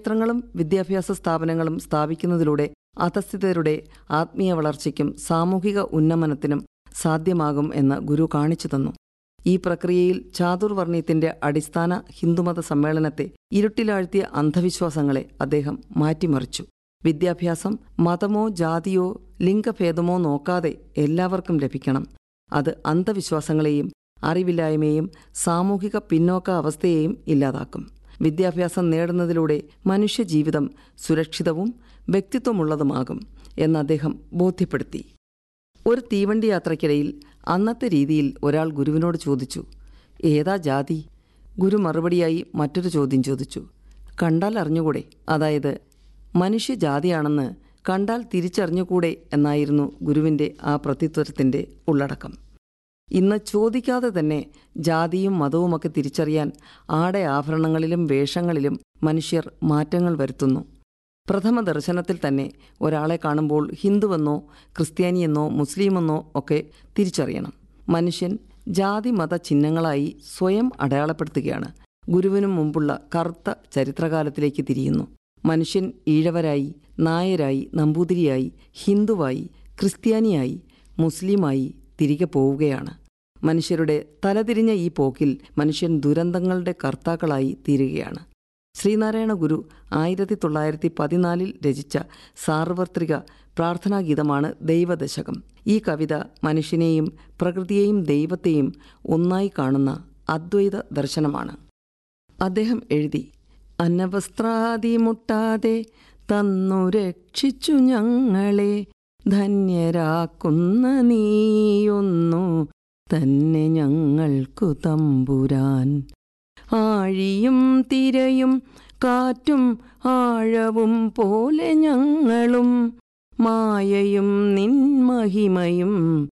ക്ഷേത്രങ്ങളും വിദ്യാഭ്യാസ സ്ഥാപനങ്ങളും സ്ഥാപിക്കുന്നതിലൂടെ അധസ്ഥിതരുടെ ആത്മീയ വളർച്ചയ്ക്കും സാമൂഹിക ഉന്നമനത്തിനും സാധ്യമാകും എന്ന് ഗുരു കാണിച്ചു തന്നു ഈ പ്രക്രിയയിൽ ചാതുർവർണ്ണയത്തിന്റെ അടിസ്ഥാന ഹിന്ദുമത സമ്മേളനത്തെ ഇരുട്ടിലാഴ്ത്തിയ അന്ധവിശ്വാസങ്ങളെ അദ്ദേഹം മാറ്റിമറിച്ചു വിദ്യാഭ്യാസം മതമോ ജാതിയോ ലിംഗഭേദമോ നോക്കാതെ എല്ലാവർക്കും ലഭിക്കണം അത് അന്ധവിശ്വാസങ്ങളെയും അറിവില്ലായ്മയും സാമൂഹിക പിന്നോക്ക അവസ്ഥയെയും ഇല്ലാതാക്കും വിദ്യാഭ്യാസം നേടുന്നതിലൂടെ മനുഷ്യജീവിതം സുരക്ഷിതവും വ്യക്തിത്വമുള്ളതുമാകും എന്ന് അദ്ദേഹം ബോധ്യപ്പെടുത്തി ഒരു തീവണ്ടി യാത്രയ്ക്കിടയിൽ അന്നത്തെ രീതിയിൽ ഒരാൾ ഗുരുവിനോട് ചോദിച്ചു ഏതാ ജാതി ഗുരു മറുപടിയായി മറ്റൊരു ചോദ്യം ചോദിച്ചു കണ്ടാൽ അറിഞ്ഞുകൂടെ അതായത് മനുഷ്യജാതിയാണെന്ന് കണ്ടാൽ തിരിച്ചറിഞ്ഞുകൂടെ എന്നായിരുന്നു ഗുരുവിൻ്റെ ആ പ്രത്യുത്തരത്തിൻ്റെ ഉള്ളടക്കം ഇന്ന് ചോദിക്കാതെ തന്നെ ജാതിയും മതവുമൊക്കെ തിരിച്ചറിയാൻ ആടെ ആഭരണങ്ങളിലും വേഷങ്ങളിലും മനുഷ്യർ മാറ്റങ്ങൾ വരുത്തുന്നു പ്രഥമ ദർശനത്തിൽ തന്നെ ഒരാളെ കാണുമ്പോൾ ഹിന്ദുവെന്നോ ക്രിസ്ത്യാനിയെന്നോ മുസ്ലിമെന്നോ ഒക്കെ തിരിച്ചറിയണം മനുഷ്യൻ ജാതി മത ചിഹ്നങ്ങളായി സ്വയം അടയാളപ്പെടുത്തുകയാണ് ഗുരുവിനും മുമ്പുള്ള കറുത്ത ചരിത്രകാലത്തിലേക്ക് തിരിയുന്നു മനുഷ്യൻ ഈഴവരായി നായരായി നമ്പൂതിരിയായി ഹിന്ദുവായി ക്രിസ്ത്യാനിയായി മുസ്ലിമായി തിരികെ പോവുകയാണ് മനുഷ്യരുടെ തലതിരിഞ്ഞ ഈ പോക്കിൽ മനുഷ്യൻ ദുരന്തങ്ങളുടെ കർത്താക്കളായി തീരുകയാണ് ശ്രീനാരായണ ഗുരു ആയിരത്തി തൊള്ളായിരത്തി പതിനാലിൽ രചിച്ച സാർവത്രിക പ്രാർത്ഥനാഗീതമാണ് ദൈവദശകം ഈ കവിത മനുഷ്യനെയും പ്രകൃതിയെയും ദൈവത്തെയും ഒന്നായി കാണുന്ന അദ്വൈത ദർശനമാണ് അദ്ദേഹം എഴുതി അന്നവസ്ത്രാദി മുട്ടാതെ തന്നു രക്ഷിച്ചു ഞങ്ങളെ ധന്യരാക്കുന്ന നീയൊന്നു തന്നെ ഞങ്ങൾക്കു തമ്പുരാൻ ആഴിയും തിരയും കാറ്റും ആഴവും പോലെ ഞങ്ങളും മായയും നിൻമഹിമയും